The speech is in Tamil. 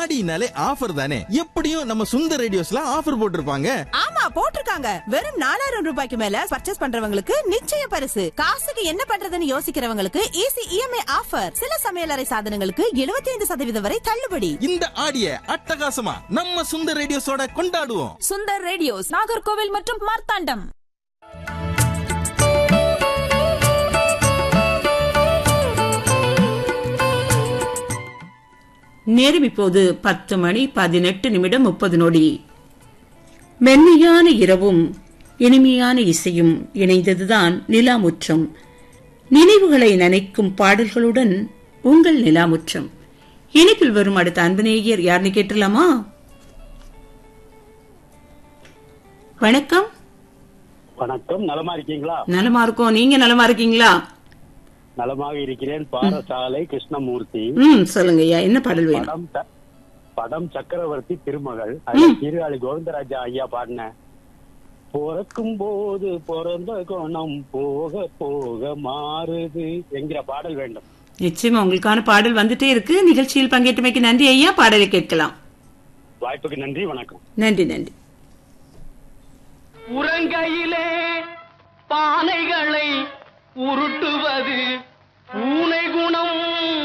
ஆடினாலே ஆஃபர் தானே எப்படியும் நம்ம சுந்தர் ரேடியோஸ்ல ஆஃபர் போட்டிருப்பாங்க ஆமா போட்டிருக்காங்க வெறும் நாலாயிரம் ரூபாய்க்கு மேல பர்ச்சேஸ் பண்றவங்களுக்கு நிச்சய பரிசு காசுக்கு என்ன பண்றதுன்னு யோசிக்கிறவங்களுக்கு ஈஸி இஎம்ஐ ஆஃபர் சில சமையலறை சாதனங்களுக்கு 75% சதவீதம் வரை தள்ளுபடி இந்த ஆடிய அட்டகாசமா நம்ம சுந்தர் ரேடியோஸோட கொண்டாடுவோம் சுந்தர் ரேடியோஸ் நாகர்கோவில் மற்றும் மார்த்தாண்டம் நேரம் இப்போது பத்து மணி பதினெட்டு நிமிடம் முப்பது நொடி மென்மையான இரவும் இனிமையான இசையும் இணைந்ததுதான் நிலாமுற்றம் நினைவுகளை நனைக்கும் பாடல்களுடன் உங்கள் நிலாமுற்றம் இனிப்பில் வரும் அடுத்த அன்பு நேயர் யாருன்னு கேட்டுலாமா வணக்கம் வணக்கம் நலமா இருக்கீங்களா நலமா இருக்கோம் நீங்க நலமா இருக்கீங்களா நலமாக இருக்கிறேன் பாரசாலை கிருஷ்ணமூர்த்தி ம் சொல்லுங்க ஐயா என்ன பாடல் வேணும் படம் ச- படம் சக்கரவர்த்தி திருமகள் அதுல சீர்காழி கோவிந்தராஜா ஐயா பாடின பிறக்கும் போது பிறந்த குணம் போக போக மாறுது என்கிற பாடல் வேண்டும் நிச்சயமா உங்களுக்கான பாடல் வந்துட்டே இருக்கு நிகழ்ச்சியில் பங்கேற்றமைக்கு நன்றி ஐயா பாடலை கேட்கலாம் வாய்ப்புக்கு நன்றி வணக்கம் நன்றி நன்றி உறங்கையிலே பானைகளை உருட்டுவது